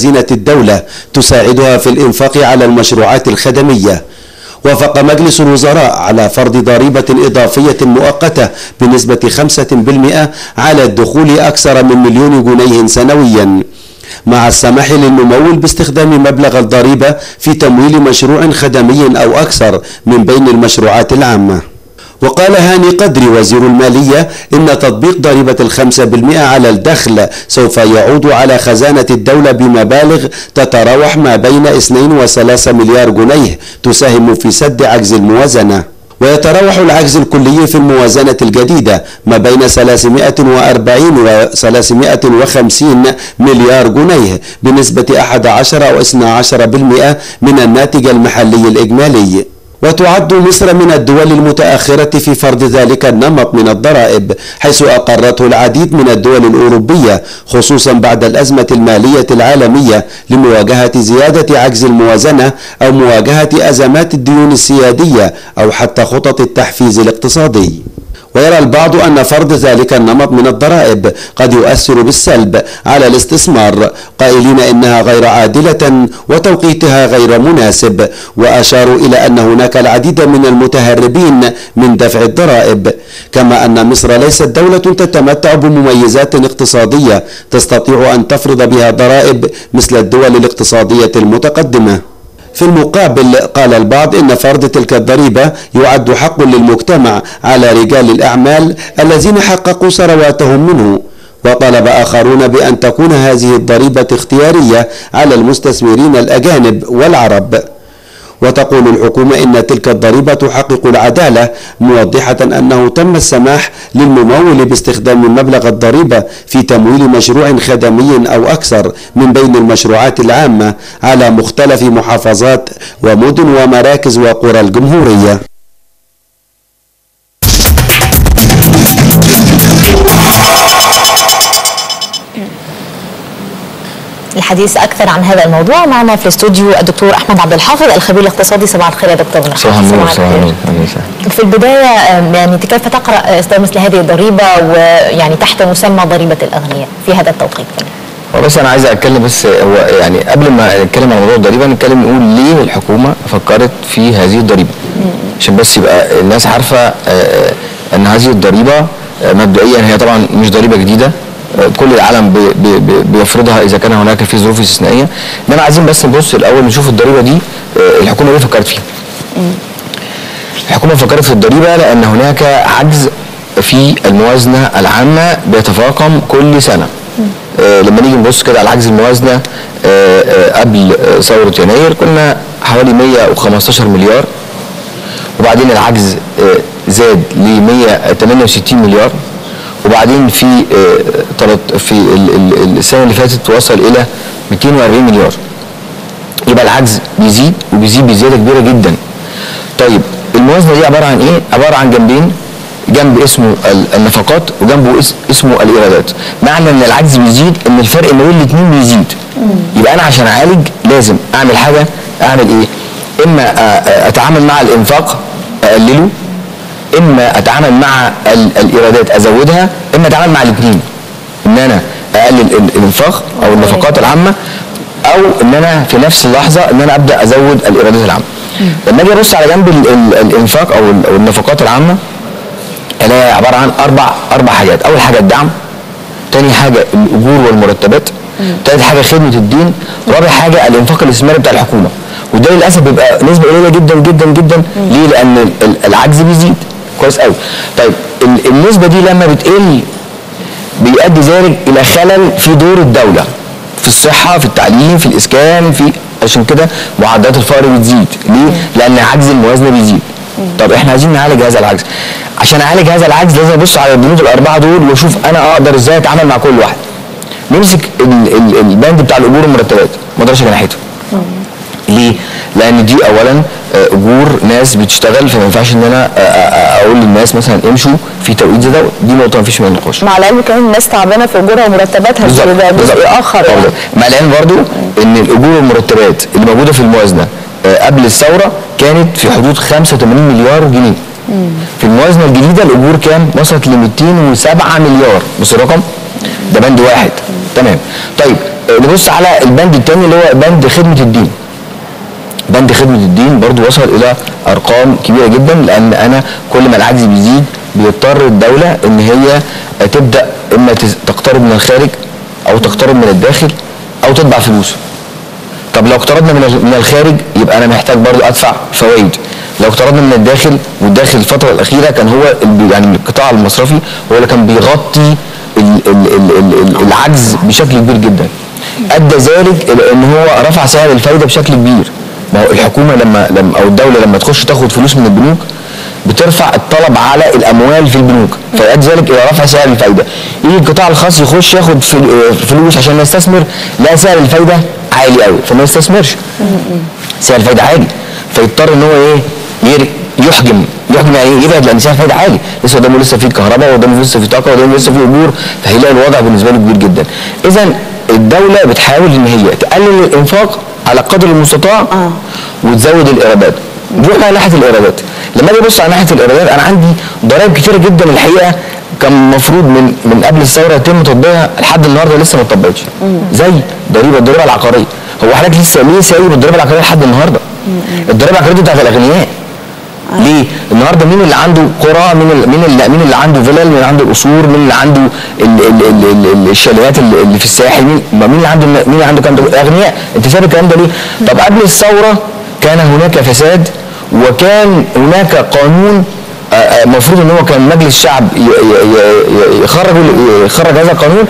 خزينة الدولة تساعدها في الإنفاق على المشروعات الخدمية وافق مجلس الوزراء على فرض ضريبة إضافية مؤقتة بنسبة 5% على الدخول أكثر من مليون جنيه سنويا مع السماح للممول باستخدام مبلغ الضريبة في تمويل مشروع خدمي أو أكثر من بين المشروعات العامة وقال هاني قدري وزير المالية إن تطبيق ضريبة الخمسة بالمئة على الدخل سوف يعود على خزانة الدولة بمبالغ تتراوح ما بين 2 و 3 مليار جنيه تساهم في سد عجز الموازنة ويتراوح العجز الكلي في الموازنة الجديدة ما بين 340 و 350 مليار جنيه بنسبة 11 أو 12% من الناتج المحلي الإجمالي وتعد مصر من الدول المتأخرة في فرض ذلك النمط من الضرائب حيث أقرته العديد من الدول الأوروبية خصوصا بعد الأزمة المالية العالمية لمواجهة زيادة عجز الموازنة أو مواجهة أزمات الديون السيادية أو حتى خطط التحفيز الاقتصادي ويرى البعض أن فرض ذلك النمط من الضرائب قد يؤثر بالسلب على الاستثمار قائلين إنها غير عادلة وتوقيتها غير مناسب وأشاروا إلى أن هناك العديد من المتهربين من دفع الضرائب كما أن مصر ليست دولة تتمتع بمميزات اقتصادية تستطيع أن تفرض بها ضرائب مثل الدول الاقتصادية المتقدمة في المقابل قال البعض إن فرض تلك الضريبة يعد حق للمجتمع على رجال الأعمال الذين حققوا ثرواتهم منه وطلب آخرون بأن تكون هذه الضريبة اختيارية على المستثمرين الأجانب والعرب وتقول الحكومة إن تلك الضريبة تحقق العدالة موضحة أنه تم السماح للممول باستخدام مبلغ الضريبة في تمويل مشروع خدمي أو أكثر من بين المشروعات العامة على مختلف محافظات ومدن ومراكز وقرى الجمهورية الحديث اكثر عن هذا الموضوع معنا في الاستوديو الدكتور احمد عبد الحافظ الخبير الاقتصادي صباح الخير يا دكتورنا صباح النور صباح النور في البدايه يعني كيف تقرا اصدار مثل هذه الضريبه ويعني تحت مسمى ضريبه الاغنياء في هذا التوقيت هو بس انا عايز اتكلم بس هو يعني قبل ما نتكلم عن موضوع الضريبه نتكلم نقول ليه الحكومه فكرت في هذه الضريبه عشان بس يبقى الناس عارفه ان هذه الضريبه مبدئيا هي طبعا مش ضريبه جديده كل العالم بي بي بيفرضها اذا كان هناك في ظروف استثنائيه انما عايزين بس نبص الاول نشوف الضريبه دي الحكومه ليه فكرت فيها الحكومه فكرت في الضريبه لان هناك عجز في الموازنه العامه بيتفاقم كل سنه آه لما نيجي نبص كده على عجز الموازنه آه آه قبل ثوره يناير كنا حوالي 115 مليار وبعدين العجز زاد ل 168 مليار وبعدين في في السنه اللي فاتت وصل الى 240 مليار يبقى العجز بيزيد وبيزيد بزياده كبيره جدا طيب الموازنه دي عباره عن ايه عباره عن جنبين جنب اسمه النفقات وجنبه اسمه الايرادات معنى ان العجز بيزيد ان الفرق ما بين الاثنين بيزيد يبقى انا عشان اعالج لازم اعمل حاجه اعمل ايه اما اتعامل مع الانفاق اقلله اما اتعامل مع الايرادات ازودها اما اتعامل مع الاثنين ان انا اقلل الانفاق او النفقات العامه او ان انا في نفس اللحظه ان انا ابدا ازود الايرادات العامه لما اجي ابص على جنب الانفاق او النفقات العامه الاقي عباره عن اربع اربع حاجات اول حاجه الدعم تاني حاجه الاجور والمرتبات تالت حاجه خدمه الدين رابع حاجه الانفاق الاستثماري بتاع الحكومه وده للاسف بيبقى نسبه قليله جدا جدا جدا ليه لان العجز بيزيد كويس قوي طيب النسبه دي لما بتقل بيؤدي ذلك الى خلل في دور الدوله في الصحه في التعليم في الاسكان في عشان كده معدلات الفقر بتزيد ليه لان عجز الموازنه بيزيد طب احنا عايزين نعالج هذا العجز عشان اعالج هذا العجز لازم ابص على البنود الاربعه دول واشوف انا اقدر ازاي اتعامل مع كل واحد نمسك البند بتاع الاجور والمرتبات ما اقدرش ناحيته ليه؟ لان دي اولا اجور ناس بتشتغل فما ينفعش ان انا اقول للناس مثلا امشوا في توقيت زي دوت دي نقطه ما فيش منها نقاش مع العلم كمان الناس تعبانه في اجورها ومرتباتها ده جزء اخر يعني. مع العلم برضو ان الاجور والمرتبات اللي موجوده في الموازنه قبل الثوره كانت في حدود 85 مليار جنيه في الموازنه الجديده الاجور كام؟ وصلت ل 207 مليار بص الرقم ده بند واحد تمام طيب آه، نبص على البند الثاني اللي هو بند خدمه الدين بند خدمه الدين برضو وصل الى ارقام كبيره جدا لان انا كل ما العجز بيزيد بيضطر الدوله ان هي تبدا اما تز- تقترض من الخارج او تقترض من الداخل او تطبع فلوس طب لو اقترضنا من ال- من الخارج يبقى انا محتاج برضو ادفع فوائد لو اقترضنا من الداخل والداخل الفتره الاخيره كان هو ال- يعني القطاع المصرفي هو اللي كان بيغطي ال ال ال ال ال العجز بشكل كبير جدا ادى ذلك الى ان هو رفع سعر الفايده بشكل كبير ما هو الحكومه لما لما او الدوله لما تخش تاخد فلوس من البنوك بترفع الطلب على الاموال في البنوك فيؤدي ذلك الى رفع سعر الفايده يجي القطاع الخاص يخش ياخد فل- فلوس عشان يستثمر لا سعر الفايده عالي قوي فما يستثمرش سعر الفايده عالي فيضطر ان هو ايه ير- يحجم يحجم يعني ايه يبعد لان سعر الفايده عالي لسه قدامه لسه في كهرباء وقدامه لسه في طاقه وقدامه لسه في امور فهيلاقي الوضع بالنسبه له كبير جدا اذا الدوله بتحاول ان هي تقلل الانفاق على قدر المستطاع آه. وتزود الايرادات نروح بقى ناحيه الايرادات لما اجي ابص على ناحيه الايرادات انا عندي ضرائب كتيره جدا الحقيقه كان المفروض من من قبل الثوره يتم تطبيقها لحد النهارده لسه ما اتطبقتش زي ضريبه الضريبه العقاريه هو حضرتك لسه ليه سايب الضريبه العقاريه لحد النهارده الضريبه العقاريه دي بتاعت الاغنياء ليه؟ النهارده مين اللي عنده قرى؟ مين اللي مين اللي مين اللي عنده فيلل؟ مين اللي عنده قصور؟ مين اللي عنده ال ال ال ال ال الشاليهات اللي اللي في الساحل؟ مين ما مين اللي عنده مين اللي عنده كام ده؟ اغنياء، انت سايب الكلام ده ليه؟ طب قبل الثوره كان هناك فساد وكان هناك قانون المفروض ان هو كان مجلس الشعب ي- ي- ي- يخرج يخرج هذا القانون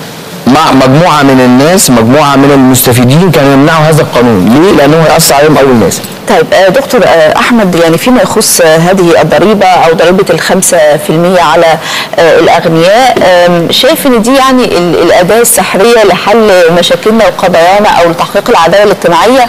مع مجموعه من الناس مجموعه من المستفيدين كانوا يمنعوا هذا القانون ليه؟ لانه هيأثر عليهم اول ناس طيب آه، دكتور آه، احمد يعني فيما يخص آه، هذه الضريبه او ضريبه الخمسة في المية على آه، الاغنياء آم، شايف ان دي يعني ال- الاداه السحريه لحل مشاكلنا وقضايانا او لتحقيق العداله الاجتماعيه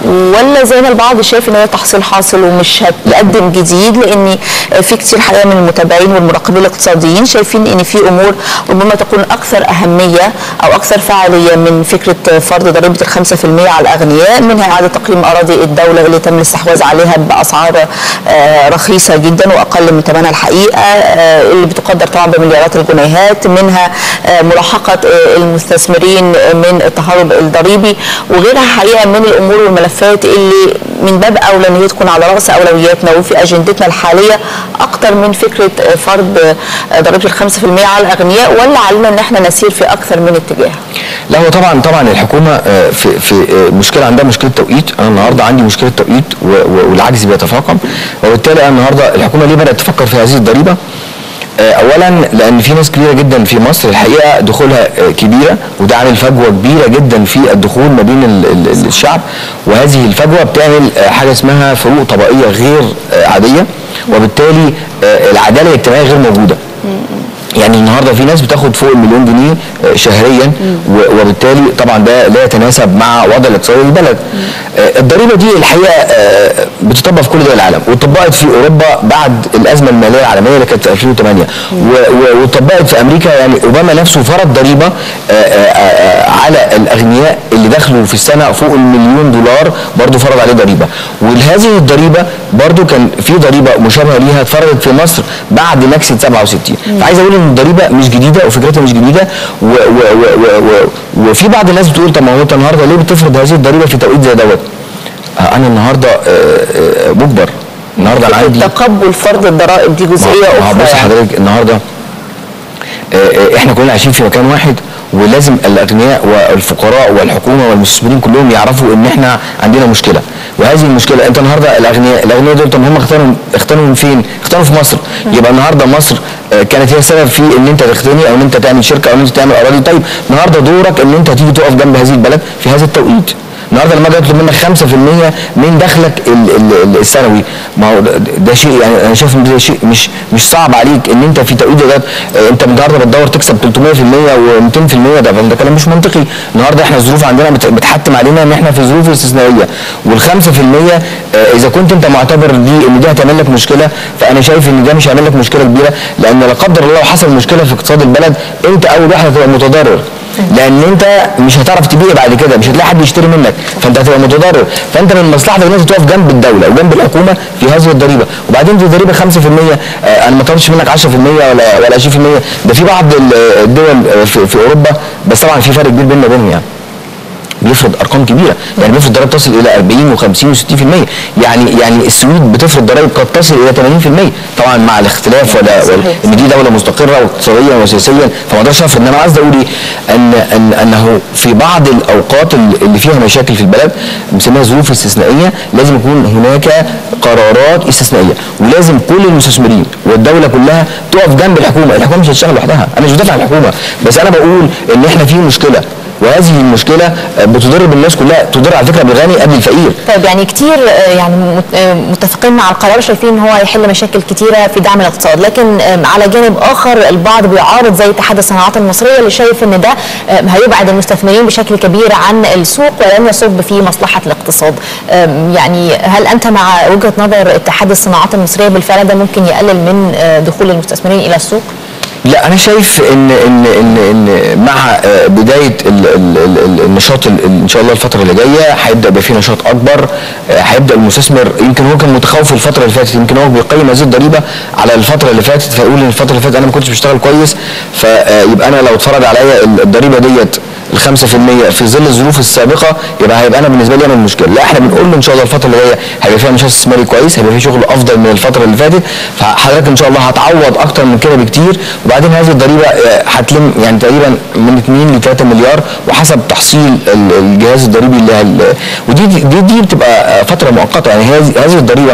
ولا زي ما البعض شايف ان هي تحصيل حاصل ومش هتقدم جديد لان آه، في كتير حقيقه من المتابعين والمراقبين الاقتصاديين شايفين ان في امور ربما تكون اكثر اهميه او اكثر فعاليه من فكره فرض ضريبه الخمسة في المية على الاغنياء منها اعاده تقييم اراضي الدوله اللي تم الاستحواذ عليها باسعار آه، رخيصه جدا واقل من ثمنها الحقيقه آه، اللي بتقدر طبعا بمليارات الجنيهات منها آه، ملاحقه آه، المستثمرين من التهرب الضريبي وغيرها حقيقه من الامور والملفات اللي من باب اولى ان هي تكون على راس اولوياتنا وفي اجندتنا الحاليه اكتر من فكره آه، فرض آه، ضريبه الخمسة في المية على الاغنياء ولا علينا ان احنا نسير في اكثر من اتجاه؟ لا هو طبعا طبعا الحكومه آه، في في آه، مشكله عندها مشكله توقيت انا النهارده عندي مشكله توقيت و- و- والعجز بيتفاقم وبالتالي انا النهارده الحكومه ليه بدات تفكر في هذه الضريبه؟ آه، اولا لان في ناس كبيره جدا في مصر الحقيقه دخولها آه، كبيره وده عامل فجوه كبيره جدا في الدخول ما بين ال- ال- الشعب وهذه الفجوه بتعمل آه، حاجه اسمها فروق طبقيه غير آه، عاديه وبالتالي آه، العداله الاجتماعيه غير موجوده يعني النهارده في ناس بتاخد فوق المليون جنيه آه، شهريا و- وبالتالي طبعا ده لا يتناسب مع وضع الاقتصادي للبلد. آه، الضريبه دي الحقيقه آه، بتطبق في كل دول العالم واتطبقت في اوروبا بعد الازمه الماليه العالميه اللي كانت في 2008 و- و- واتطبقت في امريكا يعني اوباما نفسه فرض ضريبه آه، آه، آه، على الاغنياء اللي دخلوا في السنه فوق المليون دولار برضه فرض عليه ضريبه ولهذه الضريبه برضه كان في ضريبه مشابهه ليها اتفرضت في مصر بعد نكسه 67 فعايز اقول ان الضريبه مش جديده وفكرتها مش جديده و و و و و وفي بعض الناس بتقول طب ما هو انت النهارده ليه بتفرض هذه الضريبه في توقيت زي دوت؟ آه، انا النهارده آه، آه، مجبر النهارده انا عندي تقبل فرض الضرائب دي جزئيه ما- ما اخرى بص يعني. حضرتك النهارده آه، آه، احنا كلنا عايشين في مكان واحد ولازم الاغنياء والفقراء والحكومه والمستثمرين كلهم يعرفوا ان احنا عندنا مشكله وهذه المشكله انت النهارده الاغنياء الاغنياء دول طب هم اختاروا اختاروا من فين؟ اختاروا في مصر يبقى النهارده مصر آه، كانت هي السبب في ان انت تغتني او ان انت تعمل شركه او ان انت تعمل اراضي طيب النهارده دورك ان انت تيجي تقف جنب هذه البلد في هذا التوقيت النهارده لما اجي اطلب منك 5% من دخلك ال- ال- ال- السنوي ما هو ده- ده شيء يعني انا شايف ان ده شيء مش مش صعب عليك ان انت في توقيت ده آه، انت النهارده بتدور تكسب 300% و200% ده ده كلام مش منطقي النهارده احنا الظروف عندنا بت- بتحتم علينا ان احنا في ظروف استثنائيه وال5% اذا كنت انت معتبر دي ان دي هتعمل لك مشكله فانا شايف ان ده مش هيعمل لك مشكله كبيره لان لا قدر الله لو حصل مشكله في اقتصاد البلد انت اول واحد هتبقى متضرر لان انت مش هتعرف تبيع بعد كده مش هتلاقي حد يشتري منك فانت هتبقى متضرر فانت من مصلحتك ان انت تقف جنب الدوله وجنب الحكومه في هذه الضريبه وبعدين دي ضريبه 5% آه، انا ما طلبتش منك 10% ولا ولا 20% ده في بعض ال- الدول آه، في, في اوروبا بس طبعا في فرق كبير بيننا وبينهم يعني بيفرض ارقام كبيره يعني بيفرض ضرائب تصل الى 40 و50 و60% يعني يعني السويد بتفرض ضرائب قد تصل الى 80% طبعا مع الاختلاف ولا, ولا صحيح. ان دي دوله مستقره واقتصاديا وسياسيا فما اقدرش افرض انما قصدي اقول ايه ان ان انه في بعض الاوقات اللي فيها مشاكل في البلد بنسميها ظروف استثنائيه لازم يكون هناك قرارات استثنائيه ولازم كل المستثمرين والدوله كلها تقف جنب الحكومه الحكومه مش هتشتغل لوحدها انا مش بدافع عن الحكومه بس انا بقول ان احنا في مشكله وهذه المشكله بتضر بالناس كلها تضر على فكره بالغني قبل الفقير طيب يعني كتير آه، يعني مت- آه، متفقين مع القرار شايفين ان هو هيحل مشاكل كتيره في دعم الاقتصاد لكن آم، على جانب اخر البعض بيعارض زي اتحاد الصناعات المصريه اللي شايف ان ده آم، هيبعد المستثمرين بشكل كبير عن السوق ولن يصب في مصلحه الاقتصاد آم، يعني هل انت مع وجهه نظر اتحاد الصناعات المصريه بالفعل ده ممكن يقلل من آه، دخول المستثمرين الى السوق؟ لا انا شايف ان ان ان ان مع آه، بدايه ال ال ال ال النشاط ال- ال- ان شاء الله الفتره اللي جايه هيبدا يبقى في نشاط اكبر آه، هيبدا المستثمر يمكن هو كان متخوف الفتره اللي فاتت يمكن هو بيقيم هذه الضريبه على الفتره اللي فاتت فيقول ان الفتره اللي فاتت انا ما كنتش بشتغل كويس فيبقى انا لو اتفرض عليا ال- الضريبه ديت ال 5% في ظل الظروف السابقه يبقى هيبقى انا بالنسبه لي انا المشكله لا احنا بنقول له ان شاء الله الفتره اللي جايه هيبقى فيها نشاط استثماري كويس هيبقى في شغل افضل من الفتره اللي فاتت فحضرتك ان شاء الله هتعوض اكتر من كده بكتير وبعدين هذه الضريبه آه، هتلم يعني تقريبا من 2 ل 3 مليار وحسب تحصيل ال- الجهاز الضريبي اللي هال- ودي دي دي بتبقى آه، فتره مؤقته يعني هذه هذه الضريبه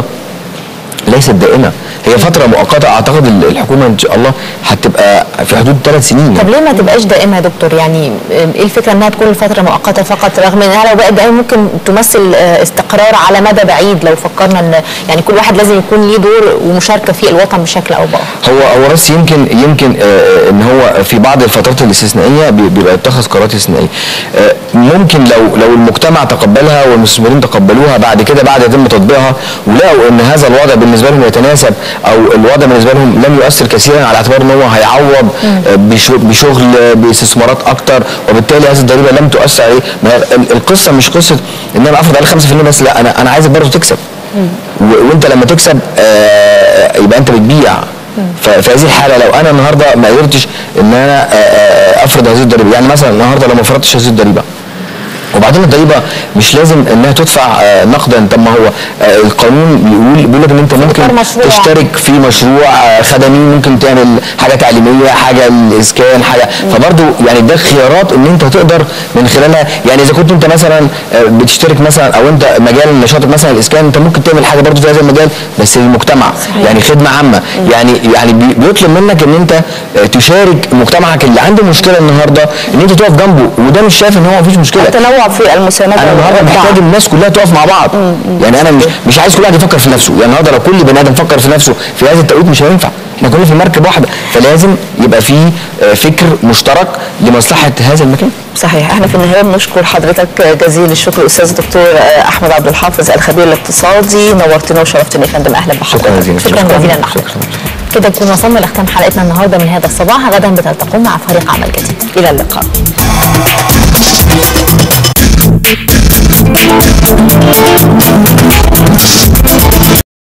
ليست دائمه هي فتره مؤقته اعتقد ال- الحكومه ان شاء الله هتبقى في حدود ثلاث سنين طب ليه ما تبقاش دائمه يا دكتور يعني آم، ايه الفكره انها تكون لفتره مؤقته فقط رغم انها لو بقت دائمه ممكن تمثل آه، استقرار على مدى بعيد لو فكرنا ان يعني كل واحد لازم يكون ليه دور ومشاركه في الوطن بشكل او باخر هو هو بس يمكن يمكن آه، ان هو في بعض الفترات الاستثنائيه بي- بيبقى يتخذ قرارات استثنائيه آه، ممكن لو لو المجتمع تقبلها والمستثمرين تقبلوها بعد كده بعد يتم تطبيقها ولقوا ان هذا الوضع بالنسبه لهم يتناسب او الوضع بالنسبه لهم لم يؤثر كثيرا على اعتبار ان هو هيعوض آه، بشو- بشغل آه، باستثمارات اكتر وبالتالي هذه الضريبه لم تؤثر عليه ما هي ال- القصه مش قصه ان انا افرض عليه 5% بس لا انا انا عايزك برضه تكسب و- وانت لما تكسب آه، يبقى انت بتبيع ففي هذه الحاله لو انا النهارده ما قدرتش ان انا آه، آه، افرض هذه الضريبه يعني مثلا النهارده لو ما فرضتش هذه الضريبه وبعدين الضريبه مش لازم انها تدفع آه، نقدا طب ما هو آه، القانون بيقول بيقول لك ان انت ممكن إطار مشروع. تشترك في مشروع آه، خدمي ممكن تعمل حاجه تعليميه حاجه الاسكان حاجه فبرضه يعني ده خيارات ان انت تقدر من خلالها يعني اذا كنت انت مثلا آه، بتشترك مثلا او انت مجال نشاطك مثلا الاسكان انت ممكن تعمل حاجه برضه في هذا المجال بس للمجتمع يعني خدمه عامه يعني يعني بي- بيطلب منك ان انت آه، تشارك مجتمعك اللي عنده مشكله النهارده ان انت تقف جنبه وده مش شايف ان هو مفيش مشكله التنوع في المساندة انا النهارده والإبداع. محتاج الناس كلها تقف مع بعض يعني انا مش مش عايز كل واحد يفكر في نفسه يعني النهارده لو كل بني ادم فكر في نفسه في هذا التوقيت مش هينفع احنا كلنا في مركب واحده فلازم يبقى في آه، فكر مشترك لمصلحه هذا المكان صحيح احنا في النهايه بنشكر حضرتك جزيل الشكر استاذ الدكتور احمد عبد الحافظ الخبير الاقتصادي نورتنا وشرفتنا يا فندم اهلا بحضرتك شكرا جزيلا شكرا جزيلا لحضرتك كده نكون وصلنا لختام حلقتنا النهارده من هذا الصباح غدا بتلتقون مع فريق عمل جديد الى اللقاء